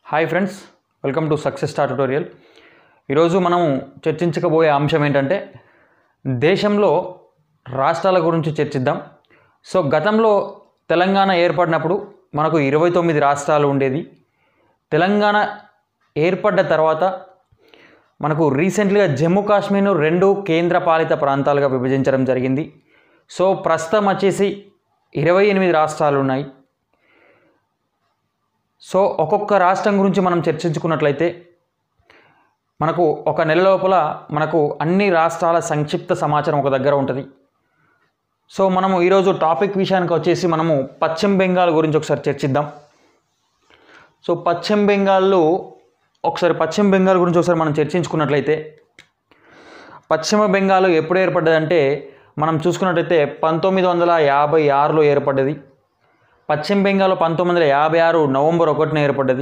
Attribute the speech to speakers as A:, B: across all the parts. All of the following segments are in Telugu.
A: hi friends welcome to success star tutorial ఈరోజు మనం చర్చించకపోయే అంశం ఏంటంటే దేశంలో రాష్ట్రాల గురించి చర్చిద్దాం సో గతంలో తెలంగాణ ఏర్పడినప్పుడు మనకు ఇరవై తొమ్మిది రాష్ట్రాలు ఉండేది తెలంగాణ ఏర్పడ్డ తర్వాత మనకు రీసెంట్గా జమ్మూ కాశ్మీర్ను రెండు కేంద్ర పాలిత ప్రాంతాలుగా విభజించడం జరిగింది సో ప్రస్తుతం వచ్చేసి ఇరవై ఎనిమిది రాష్ట్రాలు ఉన్నాయి సో ఒక్కొక్క రాష్ట్రం గురించి మనం చర్చించుకున్నట్లయితే మనకు ఒక నెల లోపల మనకు అన్ని రాష్ట్రాల సంక్షిప్త సమాచారం ఒక దగ్గర ఉంటుంది సో మనము ఈరోజు టాపిక్ విషయానికి వచ్చేసి మనము పశ్చిమ బెంగాల్ గురించి ఒకసారి చర్చిద్దాం సో పశ్చిమ బెంగాల్లో ఒకసారి పశ్చిమ బెంగాల్ గురించి ఒకసారి మనం చర్చించుకున్నట్లయితే పశ్చిమ బెంగాల్ ఎప్పుడు ఏర్పడ్డదంటే మనం చూసుకున్నట్లయితే పంతొమ్మిది వందల యాభై ఆరులో ఏర్పడ్డది పశ్చిమ బెంగాల్ పంతొమ్మిది వందల యాభై ఆరు నవంబర్ ఒకటిన ఏర్పడ్డది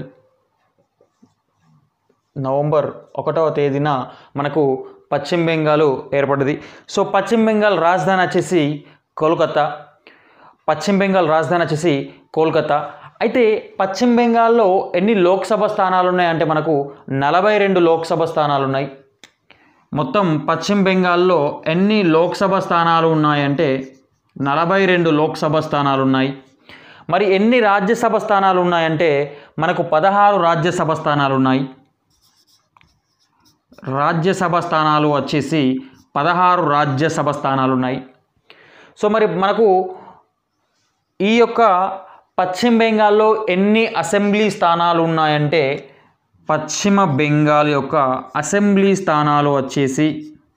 A: నవంబర్ ఒకటవ తేదీన మనకు పశ్చిమ బెంగాల్ ఏర్పడ్డది సో పశ్చిమ బెంగాల్ రాజధాని వచ్చేసి కోల్కతా పశ్చిమ బెంగాల్ రాజధాని వచ్చేసి కోల్కతా అయితే పశ్చిమ బెంగాల్లో ఎన్ని లోక్సభ స్థానాలు ఉన్నాయంటే మనకు నలభై రెండు లోక్సభ స్థానాలు ఉన్నాయి మొత్తం పశ్చిమ బెంగాల్లో ఎన్ని లోక్సభ స్థానాలు ఉన్నాయంటే నలభై రెండు లోక్సభ స్థానాలు ఉన్నాయి మరి ఎన్ని రాజ్యసభ స్థానాలు ఉన్నాయంటే మనకు పదహారు రాజ్యసభ స్థానాలు ఉన్నాయి రాజ్యసభ స్థానాలు వచ్చేసి పదహారు రాజ్యసభ స్థానాలు ఉన్నాయి సో మరి మనకు ఈ యొక్క పశ్చిమ బెంగాల్లో ఎన్ని అసెంబ్లీ స్థానాలు ఉన్నాయంటే పశ్చిమ బెంగాల్ యొక్క అసెంబ్లీ స్థానాలు వచ్చేసి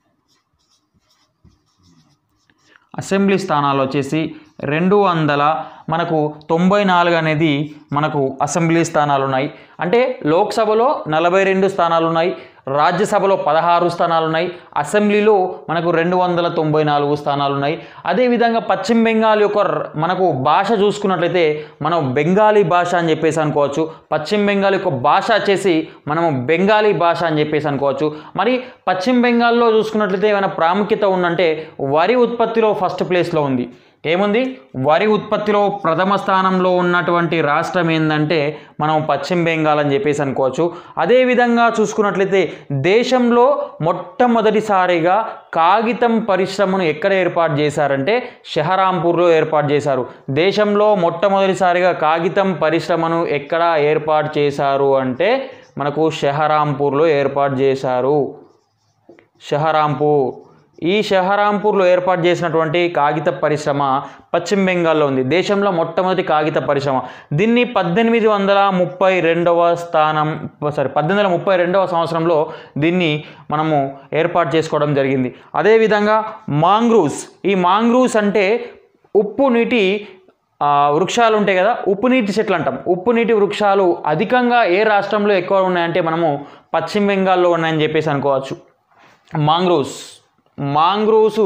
A: అసెంబ్లీ స్థానాలు వచ్చేసి రెండు వందల మనకు తొంభై నాలుగు అనేది మనకు అసెంబ్లీ స్థానాలు ఉన్నాయి అంటే లోక్సభలో నలభై రెండు స్థానాలు ఉన్నాయి రాజ్యసభలో పదహారు స్థానాలు ఉన్నాయి అసెంబ్లీలో మనకు రెండు వందల తొంభై నాలుగు స్థానాలు ఉన్నాయి అదేవిధంగా పశ్చిమ బెంగాల్ యొక్క ర- మనకు భాష చూసుకున్నట్లయితే మనం బెంగాలీ భాష అని చెప్పేసి అనుకోవచ్చు పశ్చిమ బెంగాల్ యొక్క భాష వచ్చేసి మనము బెంగాలీ భాష అని చెప్పేసి అనుకోవచ్చు మరి పశ్చిమ బెంగాల్లో చూసుకున్నట్లయితే ఏమైనా ప్రాముఖ్యత ఉందంటే వరి ఉత్పత్తిలో ఫస్ట్ ప్లేస్లో ఉంది ఏముంది వరి ఉత్పత్తిలో ప్రథమ స్థానంలో ఉన్నటువంటి రాష్ట్రం ఏంటంటే మనం పశ్చిమ బెంగాల్ అని చెప్పేసి అనుకోవచ్చు అదేవిధంగా చూసుకున్నట్లయితే దేశంలో మొట్టమొదటిసారిగా కాగితం పరిశ్రమను ఎక్కడ ఏర్పాటు చేశారంటే షహరాంపూర్లో ఏర్పాటు చేశారు దేశంలో మొట్టమొదటిసారిగా కాగితం పరిశ్రమను ఎక్కడ ఏర్పాటు చేశారు అంటే మనకు షహరాంపూర్లో ఏర్పాటు చేశారు షహరాంపూర్ ఈ షహరాంపూర్లో ఏర్పాటు చేసినటువంటి కాగిత పరిశ్రమ పశ్చిమ బెంగాల్లో ఉంది దేశంలో మొట్టమొదటి కాగిత పరిశ్రమ దీన్ని పద్దెనిమిది వందల ముప్పై రెండవ స్థానం సారీ పద్దెనిమిది వందల ముప్పై రెండవ సంవత్సరంలో దీన్ని మనము ఏర్పాటు చేసుకోవడం జరిగింది అదేవిధంగా మాంగ్రూవ్స్ ఈ మాంగ్రూవ్స్ అంటే ఉప్పు నీటి ఆ, వృక్షాలు ఉంటాయి కదా ఉప్పు నీటి చెట్లు అంటాం ఉప్పు నీటి వృక్షాలు అధికంగా ఏ రాష్ట్రంలో ఎక్కువ ఉన్నాయంటే మనము పశ్చిమ బెంగాల్లో ఉన్నాయని చెప్పేసి అనుకోవచ్చు మాంగ్రూవ్స్ మాంగ్రూవ్స్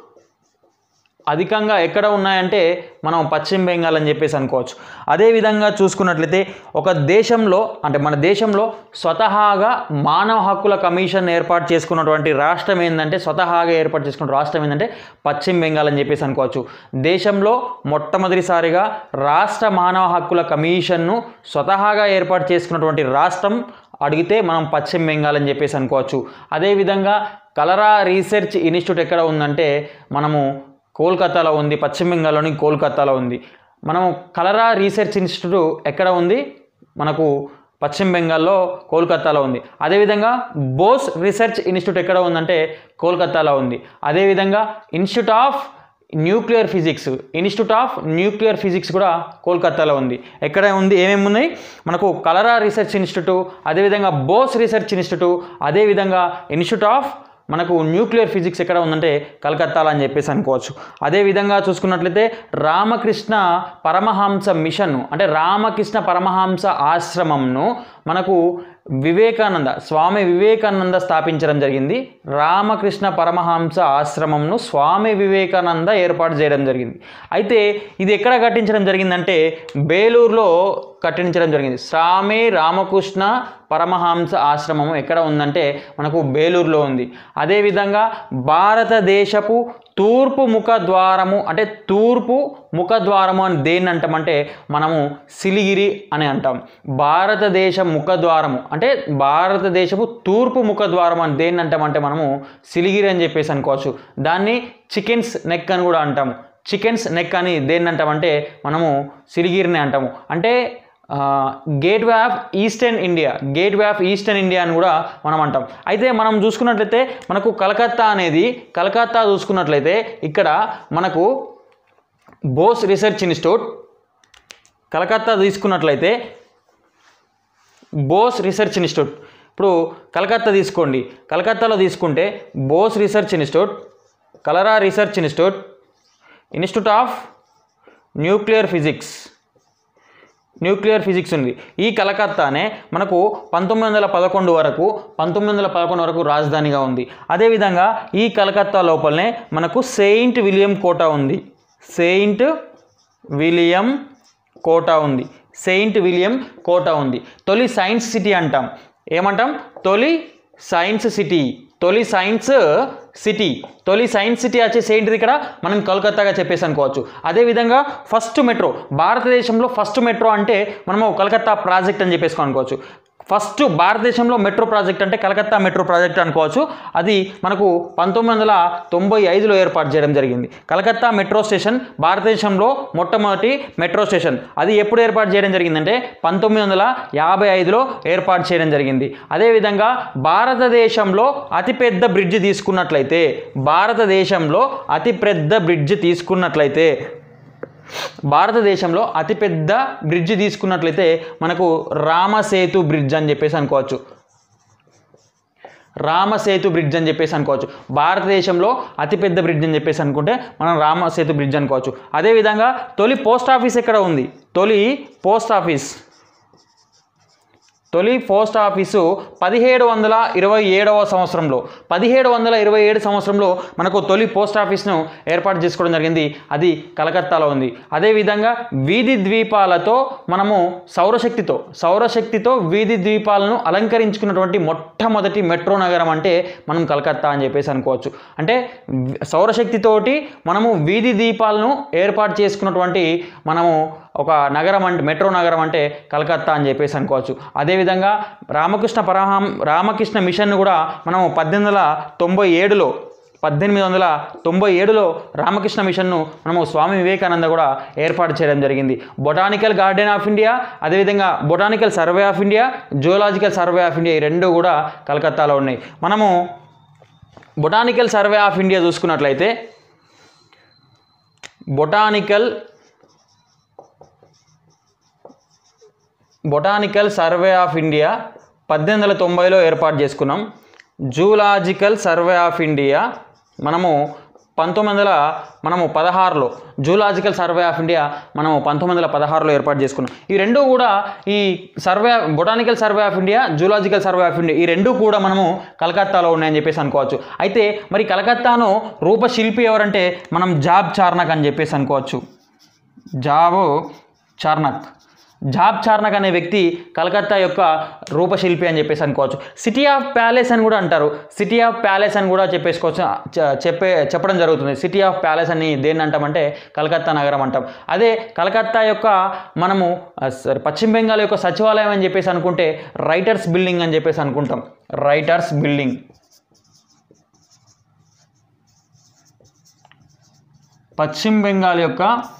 A: అధికంగా ఎక్కడ ఉన్నాయంటే మనం పశ్చిమ బెంగాల్ అని చెప్పేసి అనుకోవచ్చు అదేవిధంగా చూసుకున్నట్లయితే ఒక దేశంలో అంటే మన దేశంలో స్వతహాగా మానవ హక్కుల కమిషన్ ఏర్పాటు చేసుకున్నటువంటి రాష్ట్రం ఏంటంటే స్వతహాగా ఏర్పాటు చేసుకున్న రాష్ట్రం ఏంటంటే పశ్చిమ బెంగాల్ అని చెప్పేసి అనుకోవచ్చు దేశంలో మొట్టమొదటిసారిగా రాష్ట్ర మానవ హక్కుల కమిషన్ను స్వతహాగా ఏర్పాటు చేసుకున్నటువంటి రాష్ట్రం అడిగితే మనం పశ్చిమ బెంగాల్ అని చెప్పేసి అనుకోవచ్చు అదేవిధంగా కలరా రీసెర్చ్ ఇన్స్టిట్యూట్ ఎక్కడ ఉందంటే మనము కోల్కతాలో ఉంది పశ్చిమ బెంగాల్లోని కోల్కతాలో ఉంది మనము కలరా రీసెర్చ్ ఇన్స్టిట్యూట్ ఎక్కడ ఉంది మనకు పశ్చిమ బెంగాల్లో కోల్కతాలో ఉంది అదేవిధంగా బోస్ రీసెర్చ్ ఇన్స్టిట్యూట్ ఎక్కడ ఉందంటే కోల్కతాలో ఉంది అదేవిధంగా institute of nuclear physics institute of nuclear physics కూడా కోల్కతాలో ఉంది ఎక్కడ ఉంది ఏమేమి ఉన్నాయి మనకు కలరా రీసెర్చ్ ఇన్స్టిట్యూట్ అదేవిధంగా బోస్ రీసెర్చ్ ఇన్స్టిట్యూట్ అదేవిధంగా ఇన్స్టిట్యూట్ ఆఫ్ మనకు న్యూక్లియర్ ఫిజిక్స్ ఎక్కడ ఉందంటే కలకత్తాలో అని చెప్పేసి అనుకోవచ్చు అదేవిధంగా చూసుకున్నట్లయితే రామకృష్ణ పరమహంస మిషన్ అంటే రామకృష్ణ పరమహంస ఆశ్రమంను మనకు వివేకానంద స్వామి వివేకానంద స్థాపించడం జరిగింది రామకృష్ణ పరమహంస ఆశ్రమంను స్వామి వివేకానంద ఏర్పాటు చేయడం జరిగింది అయితే ఇది ఎక్కడ కట్టించడం జరిగిందంటే బేలూరులో కట్టించడం జరిగింది స్వామి రామకృష్ణ పరమహంస ఆశ్రమం ఎక్కడ ఉందంటే మనకు బేలూరులో ఉంది అదేవిధంగా భారతదేశపు తూర్పు ముఖ ద్వారము అంటే తూర్పు ముఖద్వారము అని దేన్ని అంటామంటే మనము సిలిగిరి అని అంటాం భారతదేశ ముఖద్వారము అంటే భారతదేశపు తూర్పు ముఖద్వారం అని దేన్ని అంటామంటే మనము సిలిగిరి అని చెప్పేసి అనుకోవచ్చు దాన్ని చికెన్స్ నెక్ అని కూడా అంటాము చికెన్స్ నెక్ అని దేన్ని అంటామంటే మనము సిలిగిరిని అంటాము అంటే gateway of eastern India gateway of eastern India అని కూడా మనం అంటాం అయితే మనం చూసుకున్నట్లయితే మనకు కలకత్తా అనేది కలకత్తా చూసుకున్నట్లయితే ఇక్కడ మనకు బోస్ రీసెర్చ్ ఇన్స్టిట్యూట్ కలకత్తా తీసుకున్నట్లయితే బోస్ రీసెర్చ్ ఇన్స్టిట్యూట్ ఇప్పుడు కలకత్తా తీసుకోండి కలకత్తాలో తీసుకుంటే Bose research institute cholera research institute institute of nuclear physics nuclear physics ఉంది ఈ కలకత్తానే మనకు పంతొమ్మిది వందల పదకొండు వరకు పంతొమ్మిది వందల పదకొండు వరకు రాజధానిగా ఉంది అదేవిధంగా ఈ కలకత్తా లోపలనే మనకు సెయింట్ విలియం కోటా ఉంది సెయింట్ విలియం కోటా ఉంది సెయింట్ విలియం కోటా ఉంది తొలి సైన్స్ సిటీ అంటాం ఏమంటాం తొలి సైన్స్ సిటీ తొలి సైన్స్ సిటీ తొలి సైన్స్ సిటీ వచ్చేసి ఏంటిది ఇక్కడ మనం కోల్కతాగా చెప్పేసి అనుకోవచ్చు అదేవిధంగా ఫస్ట్ మెట్రో భారతదేశంలో ఫస్ట్ మెట్రో అంటే మనము కలకత్తా ప్రాజెక్ట్ అని చెప్పేసి అనుకోవచ్చు ఫస్ట్ భారతదేశంలో మెట్రో ప్రాజెక్ట్ అంటే కలకత్తా మెట్రో ప్రాజెక్ట్ అనుకోవచ్చు అది మనకు పంతొమ్మిది వందల తొంభై ఐదులో ఏర్పాటు చేయడం జరిగింది కలకత్తా మెట్రో స్టేషన్ భారతదేశంలో మొట్టమొదటి మెట్రో స్టేషన్ అది ఎప్పుడు ఏర్పాటు చేయడం జరిగిందంటే పంతొమ్మిది వందల యాభై ఐదులో ఏర్పాటు చేయడం జరిగింది అదేవిధంగా భారతదేశంలో అతిపెద్ద బ్రిడ్జ్ తీసుకున్నట్లయితే భారతదేశంలో అతిపెద్ద బ్రిడ్జ్ తీసుకున్నట్లయితే భారతదేశంలో అతిపెద్ద బ్రిడ్జ్ తీసుకున్నట్లయితే మనకు రామసేతు బ్రిడ్జ్ అని చెప్పేసి అనుకోవచ్చు రామసేతు బ్రిడ్జ్ అని చెప్పేసి అనుకోవచ్చు భారతదేశంలో అతిపెద్ద బ్రిడ్జ్ అని చెప్పేసి అనుకుంటే మనం రామసేతు బ్రిడ్జ్ అనుకోవచ్చు అదేవిధంగా తొలి పోస్ట్ ఆఫీస్ ఎక్కడ ఉంది తొలి పోస్ట్ ఆఫీస్ తొలి పోస్ట్ ఆఫీసు పదిహేడు వందల ఇరవై ఏడవ సంవత్సరంలో పదిహేడు వందల ఇరవై ఏడు సంవత్సరంలో మనకు తొలి పోస్ట్ ఆఫీస్ను ఏర్పాటు చేసుకోవడం జరిగింది అది కలకత్తాలో ఉంది అదేవిధంగా వీధి ద్వీపాలతో మనము సౌరశక్తితో సౌరశక్తితో వీధి ద్వీపాలను అలంకరించుకున్నటువంటి మొట్టమొదటి మెట్రో నగరం అంటే మనం కలకత్తా అని చెప్పేసి అనుకోవచ్చు అంటే వి- సౌరశక్తితోటి మనము వీధి దీపాలను ఏర్పాటు చేసుకున్నటువంటి మనము ఒక నగరం అంటే మెట్రో నగరం అంటే కలకత్తా అని చెప్పేసి అనుకోవచ్చు అదేవిధంగా రామకృష్ణ పరమహం రామకృష్ణ మిషన్ను కూడా మనం పద్దెనిమిది వందల తొంభై ఏడులో పద్దెనిమిది వందల తొంభై ఏడులో రామకృష్ణ మిషన్ను మనము స్వామి వివేకానంద కూడా ఏర్పాటు చేయడం జరిగింది బొటానికల్ గార్డెన్ ఆఫ్ ఇండియా అదేవిధంగా botanical survey of India zoological survey of India ఈ రెండు కూడా కలకత్తాలో ఉన్నాయి మనము బొటానికల్ సర్వే ఆఫ్ ఇండియా చూసుకున్నట్లయితే botanical botanical survey of India పద్దెనిమిది వందల తొంభైలో ఏర్పాటు చేసుకున్నాం జూలాజికల్ సర్వే ఆఫ్ ఇండియా మనము పంతొమ్మిది వందల మనము పదహారులో జూలాజికల్ సర్వే ఆఫ్ ఇండియా మనము పంతొమ్మిది వందల పదహారులో ఏర్పాటు చేసుకున్నాం ఈ రెండు కూడా ఈ survey botanical survey of India zoological survey of India ఈ రెండు కూడా మనము కలకత్తాలో ఉన్నాయని చెప్పేసి అనుకోవచ్చు అయితే మరి కలకత్తాను రూపశిల్పి ఎవరంటే మనం జాబ్ చార్నక్ అని చెప్పేసి అనుకోవచ్చు జాబు చార్నక్ జాబ్ చార్నక్ అనే వ్యక్తి కలకత్తా యొక్క రూపశిల్పి అని చెప్పేసి అనుకోవచ్చు సిటీ ఆఫ్ ప్యాలెస్ అని కూడా అంటారు సిటీ ఆఫ్ ప్యాలెస్ అని కూడా చెప్పేసుకోవచ్చు చ- చెప్పే చెప్పడం జరుగుతుంది సిటీ ఆఫ్ ప్యాలెస్ అని దేన్ని అంటామంటే కలకత్తా నగరం అంటాం అదే కలకత్తా యొక్క మనము ఆ, స- పశ్చిమ బెంగాల్ యొక్క సచివాలయం అని చెప్పేసి అనుకుంటే రైటర్స్ బిల్డింగ్ అని చెప్పేసి అనుకుంటాం రైటర్స్ బిల్డింగ్ పశ్చిమ బెంగాల్ యొక్క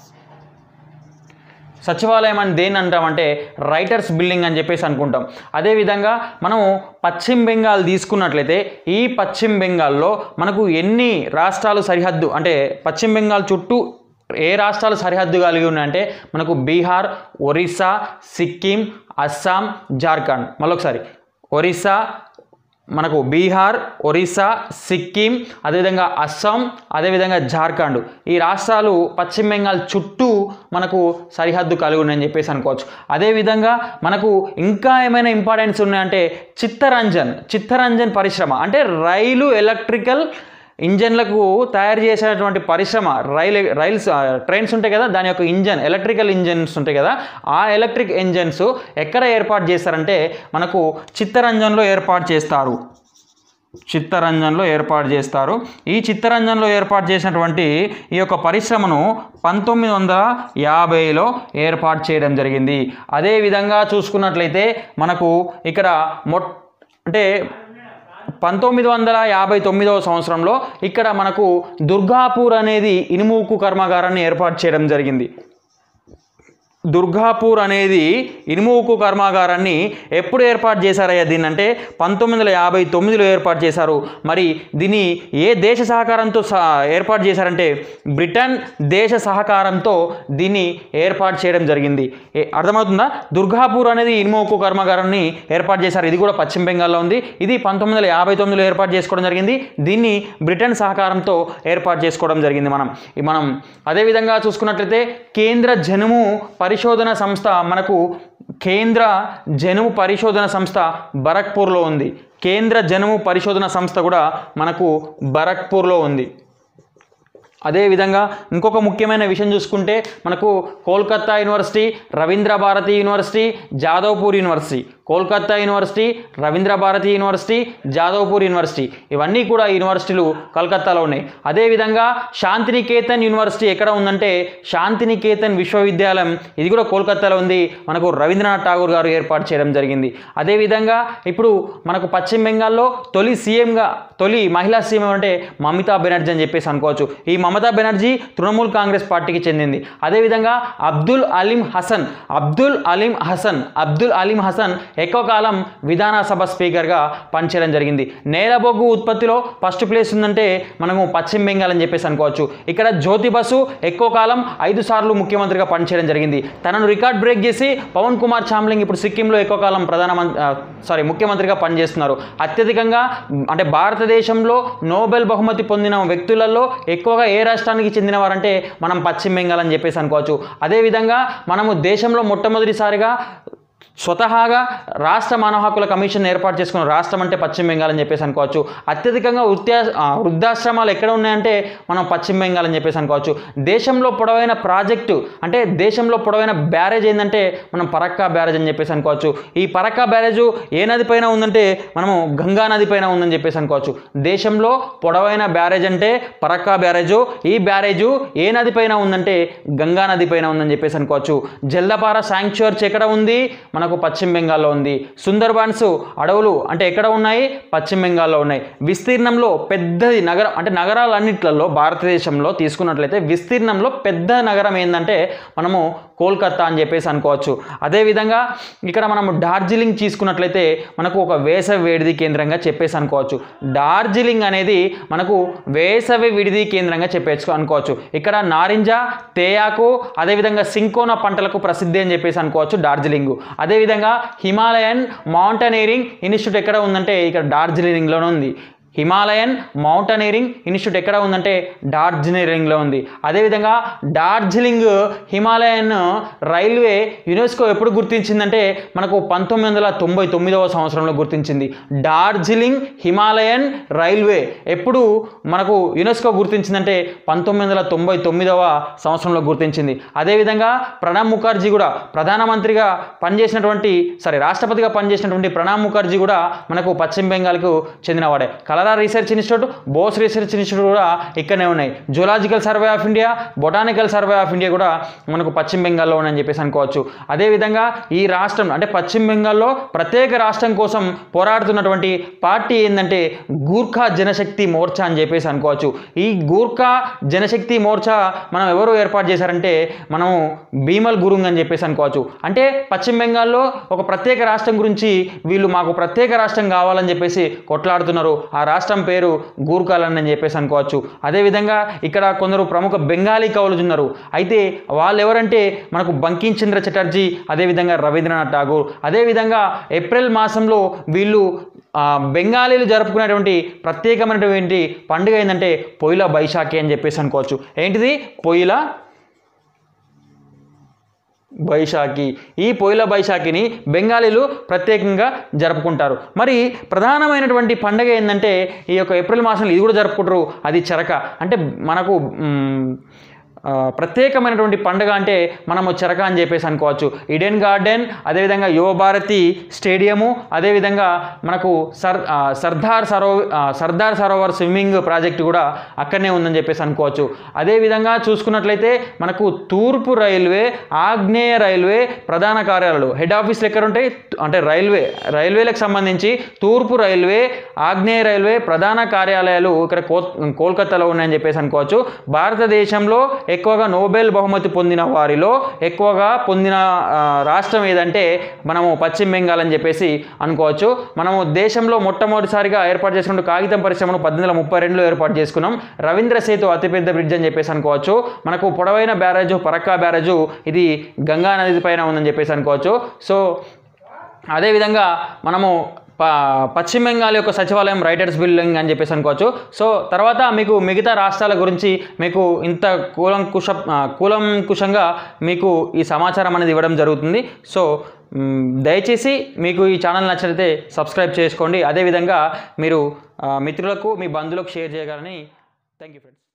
A: సచివాలయం అని దేన్ని అంటామంటే రైటర్స్ బిల్డింగ్ అని చెప్పేసి అనుకుంటాం అదేవిధంగా మనము పశ్చిమ బెంగాల్ తీసుకున్నట్లయితే ఈ పశ్చిమ బెంగాల్లో మనకు ఎన్ని రాష్ట్రాలు సరిహద్దు అంటే పశ్చిమ బెంగాల్ చుట్టూ ఏ రాష్ట్రాలు సరిహద్దు కలిగి ఉన్నాయంటే మనకు బీహార్ ఒరిస్సా సిక్కిం అస్సాం జార్ఖండ్ మళ్ళొకసారి ఒరిస్సా మనకు బీహార్ ఒరిస్సా సిక్కిం అదేవిధంగా అస్సాం అదేవిధంగా జార్ఖండ్ ఈ రాష్ట్రాలు పశ్చిమ బెంగాల్ చుట్టూ మనకు సరిహద్దు కలిగి ఉన్నాయని చెప్పేసి అనుకోవచ్చు అదేవిధంగా మనకు ఇంకా ఏమైనా ఇంపార్టెన్స్ ఉన్నాయంటే చిత్తరంజన్ చిత్తరంజన్ పరిశ్రమ అంటే రైలు ఎలక్ట్రికల్ ఇంజన్లకు తయారు చేసేటువంటి పరిశ్రమ రైలు రైల్స్ ఆ, ట్రైన్స్ ఉంటాయి కదా దాని యొక్క ఇంజన్ ఎలక్ట్రికల్ ఇంజన్స్ ఉంటాయి కదా ఆ ఎలక్ట్రిక్ ఇంజన్స్ ఎక్కడ ఏర్పాటు చేస్తారంటే మనకు చిత్తరంజన్లో ఏర్పాటు చేస్తారు చిత్తరంజన్లో ఏర్పాటు చేస్తారు ఈ చిత్తరంజన్లో ఏర్పాటు చేసినటువంటి ఈ యొక్క పరిశ్రమను పంతొమ్మిది వందల యాభైలో ఏర్పాటు చేయడం జరిగింది అదేవిధంగా చూసుకున్నట్లయితే మనకు ఇక్కడ మొట్ అంటే పంతొమ్మిది వందల యాభై తొమ్మిదవ సంవత్సరంలో ఇక్కడ మనకు దుర్గాపూర్ అనేది ఇనుముకు కర్మాగారాన్ని ఏర్పాటు చేయడం జరిగింది దుర్గాపూర్ అనేది ఇనుము ఉక్కు కర్మాగారాన్ని ఎప్పుడు ఏర్పాటు చేశారయ్యా దీన్ని అంటే పంతొమ్మిది వందల యాభై తొమ్మిదిలో ఏర్పాటు చేశారు మరి దీన్ని ఏ దేశ సహకారంతో స- ఏర్పాటు చేశారంటే బ్రిటన్ దేశ సహకారంతో దీన్ని ఏర్పాటు చేయడం జరిగింది ఏ- అర్థమవుతుందా దుర్గాపూర్ అనేది ఇనుము ఉక్కు కర్మాగారాన్ని ఏర్పాటు చేశారు ఇది కూడా పశ్చిమ బెంగాల్లో ఉంది ఇది పంతొమ్మిది వందల యాభై తొమ్మిదిలో ఏర్పాటు చేసుకోవడం జరిగింది దీన్ని బ్రిటన్ సహకారంతో ఏర్పాటు చేసుకోవడం జరిగింది మనం ఈ మనం అదేవిధంగా చూసుకున్నట్లయితే కేంద్ర జనుము పరిశోధన సంస్థ మనకు కేంద్ర జనుము పరిశోధన సంస్థ బరక్పూర్లో ఉంది కేంద్ర జనుము పరిశోధన సంస్థ కూడా మనకు బరక్పూర్లో ఉంది అదేవిధంగా ఇంకొక ముఖ్యమైన విషయం చూసుకుంటే మనకు Kolkata university Rabindra Bharati university Jadavpur university Kolkata university Rabindra Bharati university Jadavpur university ఇవన్నీ కూడా యూనివర్సిటీలు కలకత్తాలో ఉన్నాయి అదేవిధంగా శాంతినికేతన్ యూనివర్సిటీ ఎక్కడ ఉందంటే శాంతినికేతన్ విశ్వవిద్యాలయం ఇది కూడా కోల్కత్తాలో ఉంది మనకు రవీంద్రనాథ్ ఠాగూర్ గారు ఏర్పాటు చేయడం జరిగింది అదేవిధంగా ఇప్పుడు మనకు పశ్చిమ బెంగాల్లో తొలి సీఎంగా తొలి మహిళా సీఎం అంటే మమతా బెనర్జీ అని చెప్పేసి అనుకోవచ్చు ఈ మమతా బెనర్జీ తృణమూల్ కాంగ్రెస్ పార్టీకి చెందింది అదేవిధంగా అబ్దుల్ అలీం హసన్ అబ్దుల్ అలీం హసన్ అబ్దుల్ అలీం హసన్ ఎక్కువ కాలం విధానసభ స్పీకర్గా పనిచేయడం జరిగింది నేలబొగ్గు ఉత్పత్తిలో ఫస్ట్ ప్లేస్ ఉందంటే మనము పశ్చిమ బెంగాల్ అని చెప్పేసి అనుకోవచ్చు ఇక్కడ జ్యోతి బసు ఎక్కువ కాలం ఐదు సార్లు ముఖ్యమంత్రిగా పనిచేయడం జరిగింది తనను రికార్డ్ బ్రేక్ చేసి పవన్ కుమార్ చామ్లింగ్ ఇప్పుడు సిక్కింలో ఎక్కువ కాలం ప్రధానమంత్రి సారీ ముఖ్యమంత్రిగా పనిచేస్తున్నారు అత్యధికంగా మ్, అంటే భారతదేశంలో నోబెల్ బహుమతి పొందిన వ్యక్తులలో ఎక్కువగా ఏ రాష్ట్రానికి చెందినవారంటే మనం పశ్చిమ బెంగాల్ అని చెప్పేసి అనుకోవచ్చు అదేవిధంగా మనము దేశంలో మొట్టమొదటిసారిగా స్వతహాగా రాష్ట్ర మానవ హక్కుల కమిషన్ ఏర్పాటు చేసుకున్న రాష్ట్రం అంటే పశ్చిమ బెంగాల్ అని చెప్పేసి అనుకోవచ్చు అత్యధికంగా వృత్యా ఆ, వృద్ధాశ్రమాలు ఎక్కడ ఉన్నాయంటే మనం పశ్చిమ బెంగాల్ అని చెప్పేసి అనుకోవచ్చు దేశంలో పొడవైన ప్రాజెక్టు అంటే దేశంలో పొడవైన బ్యారేజ్ ఏంటంటే మనం పరక్కా బ్యారేజ్ అని చెప్పేసి అనుకోవచ్చు ఈ పరక్కా బ్యారేజ్ ఏ నది పైన ఉందంటే మనము గంగా నది పైన ఉందని చెప్పేసి అనుకోవచ్చు దేశంలో పొడవైన బ్యారేజ్ అంటే పరక్కా బ్యారేజు ఈ బ్యారేజు ఏ నది పైన ఉందంటే గంగా నది పైన ఉందని చెప్పేసి అనుకోవచ్చు జల్దపార శాంక్చువర్స్ ఎక్కడ ఉంది మనకు పశ్చిమ బెంగాల్లో ఉంది సుందర్బాన్స్ అడవులు అంటే ఎక్కడ ఉన్నాయి పశ్చిమ బెంగాల్లో ఉన్నాయి విస్తీర్ణంలో పెద్దది నగరం అంటే నగరాలన్నిట్లలో భారతదేశంలో తీసుకున్నట్లయితే విస్తీర్ణంలో పెద్ద నగరం ఏంటంటే మనము కోల్కత్తా అని చెప్పేసి అనుకోవచ్చు అదేవిధంగా ఇక్కడ మనము డార్జిలింగ్ తీసుకున్నట్లయితే మనకు ఒక వేసవి వేడిది కేంద్రంగా చెప్పేసి అనుకోవచ్చు డార్జిలింగ్ అనేది మనకు వేసవి విడిది కేంద్రంగా చెప్పేసి అనుకోవచ్చు ఇక్కడ నారింజ తేయాకు అదేవిధంగా సింకోనా పంటలకు ప్రసిద్ధి అని చెప్పేసి అనుకోవచ్చు డార్జిలింగ్ అదేవిధంగా హిమాలయన్ మౌంటైనీరింగ్ ఇన్స్టిట్యూట్ ఎక్కడ ఉందంటే ఇక్కడ డార్జిలింగ్లోనే ఉంది హిమాలయన్ మౌంటైనీరింగ్ ఇన్స్టిట్యూట్ ఎక్కడ ఉందంటే డార్జిలింగ్లో ఉంది అదేవిధంగా డార్జిలింగ్ హిమాలయన్ రైల్వే యునెస్కో ఎప్పుడు గుర్తించిందంటే మనకు పంతొమ్మిది వందల తొంభై తొమ్మిదవ సంవత్సరంలో గుర్తించింది డార్జిలింగ్ హిమాలయన్ రైల్వే ఎప్పుడు మనకు యునెస్కో గుర్తించిందంటే పంతొమ్మిది వందల తొంభై తొమ్మిదవ సంవత్సరంలో గుర్తించింది అదేవిధంగా ప్రణబ్ ముఖర్జీ కూడా ప్రధానమంత్రిగా పనిచేసినటువంటి సారీ రాష్ట్రపతిగా పనిచేసినటువంటి ప్రణబ్ ముఖర్జీ కూడా మనకు పశ్చిమ బెంగాల్కు చెందినవాడే cholera research institute Bose research institute కూడా ఇక్కడనే ఉన్నాయి zoological survey of India botanical survey of India కూడా మనకు పశ్చిమ బెంగాల్లో ఉన్నాయని చెప్పేసి అనుకోవచ్చు అదేవిధంగా ఈ రాష్ట్రం అంటే పశ్చిమ బెంగాల్లో ప్రత్యేక రాష్ట్రం కోసం పోరాడుతున్నటువంటి పార్టీ ఏంటంటే గూర్ఖా జనశక్తి మోర్చా అని చెప్పేసి అనుకోవచ్చు ఈ గూర్ఖా జనశక్తి మోర్చా మనం ఎవరు ఏర్పాటు చేశారంటే మనము భీమల్ గురుంగ్ అని చెప్పేసి అనుకోవచ్చు అంటే పశ్చిమ బెంగాల్లో ఒక ప్రత్యేక రాష్ట్రం గురించి వీళ్ళు మాకు ప్రత్యేక రాష్ట్రం కావాలని చెప్పేసి కొట్లాడుతున్నారు ఆ రాష్ట్రం పేరు గూర్ఖాలని అని చెప్పేసి అనుకోవచ్చు అదేవిధంగా ఇక్కడ కొందరు ప్రముఖ బెంగాలీ కవులు ఉన్నారు అయితే వాళ్ళు ఎవరంటే మనకు బంకిం చంద్ర చటర్జీ అదేవిధంగా రవీంద్రనాథ్ ఠాగూర్ అదేవిధంగా ఏప్రిల్ మాసంలో వీళ్ళు ఆ, బెంగాలీలు జరుపుకునేటువంటి ప్రత్యేకమైనటువంటి పండుగ ఏంటంటే పొయిల బైశాఖి అని చెప్పేసి అనుకోవచ్చు ఏంటిది పొయిల బైశాఖి ఈ పొయిల బైశాఖిని బెంగాలీలు ప్రత్యేకంగా జరుపుకుంటారు మరి ప్రధానమైనటువంటి పండగ ఏంటంటే ఈ యొక్క ఏప్రిల్ మాసంలో ఇది కూడా జరుపుకుంటారు అది చరక అంటే మనకు మ్, ఆ, ప్రత్యేకమైనటువంటి పండుగ అంటే మనము చెరక అని చెప్పేసి అనుకోవచ్చు ఈడెన్ గార్డెన్ అదేవిధంగా యువ భారతి స్టేడియము అదేవిధంగా మనకు సర్ ఆ, సర్దార్ సరో ఆ, సర్దార్ సరోవర్ స్విమ్మింగ్ ప్రాజెక్ట్ కూడా అక్కడనే ఉందని చెప్పేసి అనుకోవచ్చు అదేవిధంగా చూసుకున్నట్లయితే మనకు తూర్పు రైల్వే ఆగ్నేయ రైల్వే ప్రధాన కార్యాలయాలు హెడ్ ఆఫీస్లు ఎక్కడ ఉంటాయి అంటే రైల్వే రైల్వేలకు సంబంధించి తూర్పు రైల్వే ఆగ్నేయ రైల్వే ప్రధాన కార్యాలయాలు ఇక్కడ కో కోల్కతాలో ఉన్నాయని చెప్పేసి అనుకోవచ్చు భారతదేశంలో ఎక్కువగా నోబెల్ బహుమతి పొందిన వారిలో ఎక్కువగా పొందిన ఆ, రాష్ట్రం ఏదంటే మనము పశ్చిమ బెంగాల్ అని చెప్పేసి అనుకోవచ్చు మనము దేశంలో మొట్టమొదటిసారిగా ఏర్పాటు చేసుకున్న కాగితం పరిశ్రమను పద్దెనిమిది వందల ముప్పై రెండులో ఏర్పాటు చేసుకున్నాం రవీంద్ర సేతు అతిపెద్ద బ్రిడ్జ్ అని చెప్పేసి అనుకోవచ్చు మనకు పొడవైన బ్యారేజు పరక్కా బ్యారేజు ఇది గంగా నది పైన ఉందని చెప్పేసి అనుకోవచ్చు సో అదేవిధంగా మనము ప పశ్చిమ బెంగాల్ యొక్క సచివాలయం రైటర్స్ బిల్డింగ్ అని చెప్పేసి అనుకోవచ్చు సో తర్వాత మీకు మిగతా రాష్ట్రాల గురించి మీకు ఇంత కూలంకుష ఆ, కూలంకుషంగా మీకు ఈ సమాచారం అనేది ఇవ్వడం జరుగుతుంది సో మ్, దయచేసి మీకు ఈ ఛానల్ నచ్చినట్లయితే సబ్స్క్రైబ్ చేసుకోండి అదేవిధంగా మీరు ఆ, మిత్రులకు మీ బంధువులకు షేర్ చేయగలని థ్యాంక్ యూ ఫ్రెండ్స్